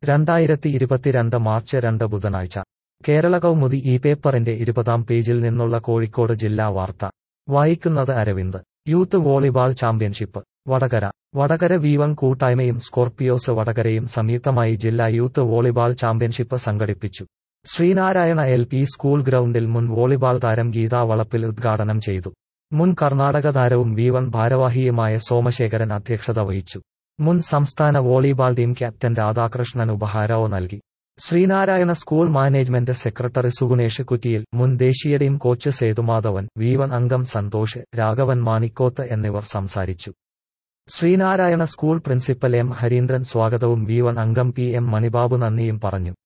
രണ്ടായിരത്തി ഇരുപത്തിരണ്ട് മാർച്ച് രണ്ട് ബുധനാഴ്ച കേരള കൗമുദി ഈ പേപ്പറിന്റെ ഇരുപതാം പേജിൽ നിന്നുള്ള കോഴിക്കോട് ജില്ലാ വാർത്ത വായിക്കുന്നത് Aravind youth volleyball championship Vadakara Vadakara Veevan കൂട്ടായ്മയും സ്കോർപിയോസ് വടകരയും സംയുക്തമായി ജില്ലാ യൂത്ത് വോളിബാൾ ചാമ്പ്യൻഷിപ്പ് സംഘടിപ്പിച്ചു ശ്രീനാരായണ എൽ പി സ്കൂൾ ഗ്രൗണ്ടിൽ മുൻ വോളിബാൾ താരം ഗീതാ വളപ്പിൽ ഉദ്ഘാടനം ചെയ്തു മുൻ കർണാടക താരവും വീവൻ ഭാരവാഹിയുമായ സോമശേഖരൻ അധ്യക്ഷത വഹിച്ചു മുൻ സംസ്ഥാന വോളിബാൾ ടീം ക്യാപ്റ്റൻ രാധാകൃഷ്ണൻ ഉപഹാരവും നൽകി Sreenarayana school management secretary Sugunesh Kuttiyil മുൻ ദേശീയ ടീം കോച്ച് സേതുമാധവൻ വീവൻ അംഗം സന്തോഷ് രാഘവൻ മാണിക്കോത്ത് എന്നിവർ സംസാരിച്ചു Sreenarayana school principal M Hareendran സ്വാഗതവും വീവൻ അംഗം പി എം മണിബാബു നന്ദിയും പറഞ്ഞു